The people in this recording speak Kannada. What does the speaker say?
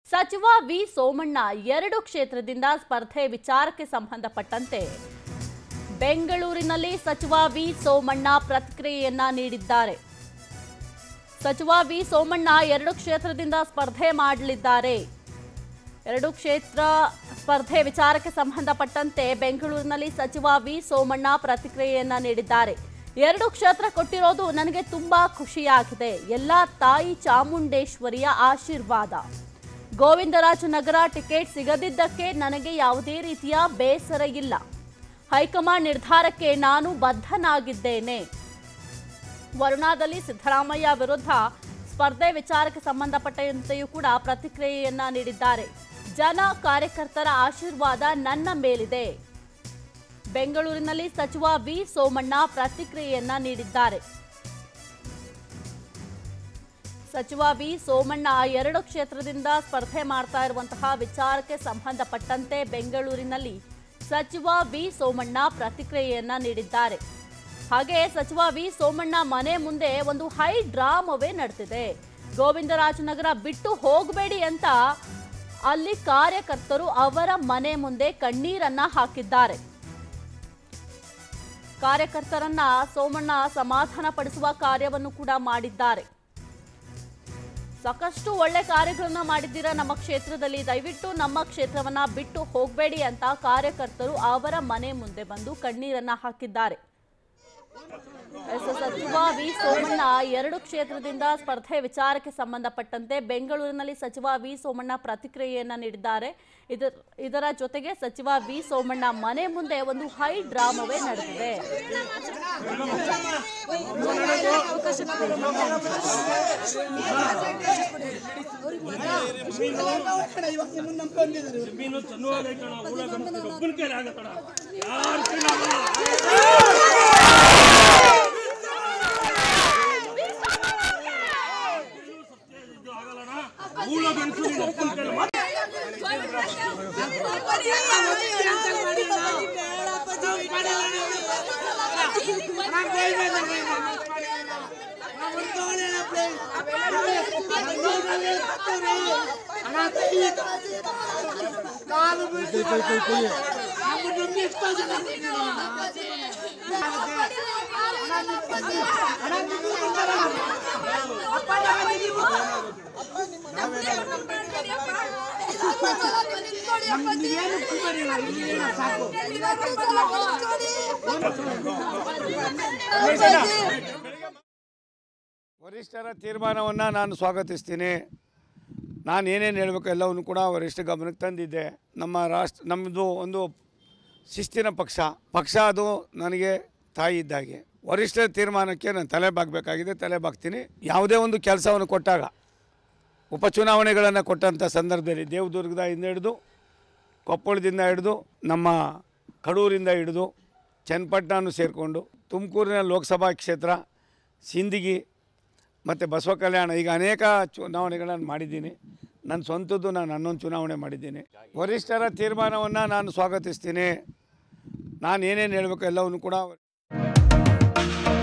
ಸಚಿವ ವಿ ಸೋಮಣ್ಣ ಎರಡು ಕ್ಷೇತ್ರದಿಂದ ಸ್ಪರ್ಧೆ ವಿಚಾರಕ್ಕೆ ಸಂಬಂಧಪಟ್ಟಂತೆ ಬೆಂಗಳೂರಿನಲ್ಲಿ ಸಚಿವ ವಿ ಸೋಮಣ್ಣ ಪ್ರತಿಕ್ರಿಯೆಯನ್ನ ನೀಡಿದ್ದಾರೆ ಸಚಿವ ವಿ ಸೋಮಣ್ಣ ಎರಡು ಕ್ಷೇತ್ರದಿಂದ ಸ್ಪರ್ಧೆ ಮಾಡಲಿದ್ದಾರೆ ಎರಡು ಕ್ಷೇತ್ರ ಸ್ಪರ್ಧೆ ವಿಚಾರಕ್ಕೆ ಸಂಬಂಧಪಟ್ಟಂತೆ ಬೆಂಗಳೂರಿನಲ್ಲಿ ಸಚಿವ ವಿ ಸೋಮಣ್ಣ ಪ್ರತಿಕ್ರಿಯೆಯನ್ನ ನೀಡಿದ್ದಾರೆ ಎರಡು ಕ್ಷೇತ್ರ ಕೊಟ್ಟಿರೋದು ನನಗೆ ತುಂಬಾ ಖುಷಿಯಾಗಿದೆ ಎಲ್ಲ ತಾಯಿ ಚಾಮುಂಡೇಶ್ವರಿಯ ಆಶೀರ್ವಾದ ಗೋವಿಂದರಾಜನಗರ ಟಿಕೆಟ್ ಸಿಗದಿದ್ದಕ್ಕೆ ನನಗೆ ಯಾವುದೇ ರೀತಿಯ ಬೇಸರ ಇಲ್ಲ ಹೈಕಮಾಂಡ್ ನಿರ್ಧಾರಕ್ಕೆ ನಾನು ಬದ್ಧನಾಗಿದ್ದೇನೆ ವರುಣಾದಲ್ಲಿ ಸಿದ್ದರಾಮಯ್ಯ ವಿರುದ್ಧ ಸ್ಪರ್ಧೆ ವಿಚಾರಕ್ಕೆ ಸಂಬಂಧಪಟ್ಟಂತೆಯೂ ಕೂಡ ಪ್ರತಿಕ್ರಿಯೆಯನ್ನ ನೀಡಿದ್ದಾರೆ ಜನ ಕಾರ್ಯಕರ್ತರ ಆಶೀರ್ವಾದ ನನ್ನ ಮೇಲಿದೆ ಬೆಂಗಳೂರಿನಲ್ಲಿ ಸಚಿವ ವಿ ಸೋಮಣ್ಣ ಪ್ರತಿಕ್ರಿಯೆಯನ್ನ ನೀಡಿದ್ದಾರೆ ಸಚಿವ ವಿ ಸೋಮಣ್ಣ ಎರಡು ಕ್ಷೇತ್ರದಿಂದ ಸ್ಪರ್ಧೆ ಮಾಡ್ತಾ ಇರುವಂತಹ ವಿಚಾರಕ್ಕೆ ಸಂಬಂಧಪಟ್ಟಂತೆ ಬೆಂಗಳೂರಿನಲ್ಲಿ ಸಚಿವ ವಿ ಸೋಮಣ್ಣ ಪ್ರತಿಕ್ರಿಯೆಯನ್ನ ನೀಡಿದ್ದಾರೆ ಹಾಗೆ ಸಚಿವ ವಿ ಸೋಮಣ್ಣ ಮನೆ ಮುಂದೆ ಒಂದು ಹೈ ಡ್ರಾಮವೇ ನಡೆದಿದೆ ಗೋವಿಂದರಾಜನಗರ ಬಿಟ್ಟು ಹೋಗಬೇಡಿ ಅಂತ ಅಲ್ಲಿ ಕಾರ್ಯಕರ್ತರು ಅವರ ಮನೆ ಮುಂದೆ ಕಣ್ಣೀರನ್ನ ಹಾಕಿದ್ದಾರೆ ಕಾರ್ಯಕರ್ತರನ್ನ ಸೋಮಣ್ಣ ಸಮಾಧಾನ ಪಡಿಸುವ ಕಾರ್ಯವನ್ನು ಕೂಡ ಮಾಡಿದ್ದಾರೆ ಸಾಕಷ್ಟು ಒಳ್ಳೆ ಕಾರ್ಯಗಳನ್ನ ಮಾಡಿದ್ದೀರಾ ನಮ್ಮ ಕ್ಷೇತ್ರದಲ್ಲಿ ದಯವಿಟ್ಟು ನಮ್ಮ ಕ್ಷೇತ್ರವನ್ನ ಬಿಟ್ಟು ಹೋಗಬೇಡಿ ಅಂತ ಕಾರ್ಯಕರ್ತರು ಅವರ ಮನೆ ಮುಂದೆ ಬಂದು ಕಣ್ಣೀರನ್ನ ಹಾಕಿದ್ದಾರೆ ಎಸ್ ಸಚಿವ ವಿ ಸೋಮಣ್ಣ ಎರಡು ಕ್ಷೇತ್ರದಿಂದ ಸ್ಪರ್ಧೆ ವಿಚಾರಕ್ಕೆ ಸಂಬಂಧಪಟ್ಟಂತೆ ಬೆಂಗಳೂರಿನಲ್ಲಿ ಸಚಿವ ವಿ ಸೋಮಣ್ಣ ಪ್ರತಿಕ್ರಿಯೆಯನ್ನ ನೀಡಿದ್ದಾರೆ ಇದರ ಇದರ ಜೊತೆಗೆ ಸಚಿವ ವಿ ಸೋಮಣ್ಣ ಮನೆ ಮುಂದೆ ಒಂದು ಹೈ ಡ್ರಾಮವೇ ನಡೆದಿದೆ ಮೀನು ತನ್ನುವಾಗೈತಣ ಊರಾಗ ಒಬ್ಬನ ಕೈಲಿ ಆಗತ್ತಣ ಯಾರ ಕೈಲಿ ಆಗಲ್ಲ ಇದು ಆಗಲ್ಲಣ್ಣ ಊಳ ಗಂಟು ನೀನು ಒಬ್ಬನ ಕೈಲಿ ಮಾತ್ರ ವರಿಷ್ಠರ ತೀರ್ಮಾನವನ್ನು ನಾನು ಸ್ವಾಗತಿಸ್ತೀನಿ ನಾನು ಏನೇನು ಹೇಳಬೇಕು ಎಲ್ಲವನ್ನು ಕೂಡ ವರಿಷ್ಠ ಗಮನಕ್ಕೆ ತಂದಿದ್ದೆ ನಮ್ಮ ರಾಷ್ಟ್ರ ನಮ್ಮದು ಒಂದು ಶಿಸ್ತಿನ ಪಕ್ಷ ಪಕ್ಷ ಅದು ನನಗೆ ತಾಯಿ ಇದ್ದಾಗೆ ವರಿಷ್ಠರ ತೀರ್ಮಾನಕ್ಕೆ ನಾನು ತಲೆ ಬಾಗಬೇಕಾಗಿದೆ ತಲೆ ಬಾಗ್ತೀನಿ ಯಾವುದೇ ಒಂದು ಕೆಲಸವನ್ನು ಕೊಟ್ಟಾಗ ಉಪಚುನಾವಣೆಗಳನ್ನು ಕೊಟ್ಟಂಥ ಸಂದರ್ಭದಲ್ಲಿ ದೇವದುರ್ಗದ ಹಿಂದೆ ಹಿಡಿದು ಕೊಪ್ಪಳದಿಂದ ಹಿಡಿದು ನಮ್ಮ ಕಡೂರಿಂದ ಹಿಡಿದು ಚನ್ನಪಟ್ಟಣನೂ ಸೇರಿಕೊಂಡು ತುಮಕೂರಿನ ಲೋಕಸಭಾ ಕ್ಷೇತ್ರ ಸಿಂದಗಿ ಮತ್ತು ಬಸವ ಕಲ್ಯಾಣ ಈಗ ಅನೇಕ ಚುನಾವಣೆಗಳನ್ನು ಮಾಡಿದ್ದೀನಿ ನನ್ನ ಸ್ವಂತದ್ದು ನಾನು ಹನ್ನೊಂದು ಚುನಾವಣೆ ಮಾಡಿದ್ದೀನಿ ವರಿಷ್ಠರ ತೀರ್ಮಾನವನ್ನು ನಾನು ಸ್ವಾಗತಿಸ್ತೀನಿ ನಾನು ಏನೇನು ಹೇಳಬೇಕು ಎಲ್ಲವನ್ನು ಕೂಡ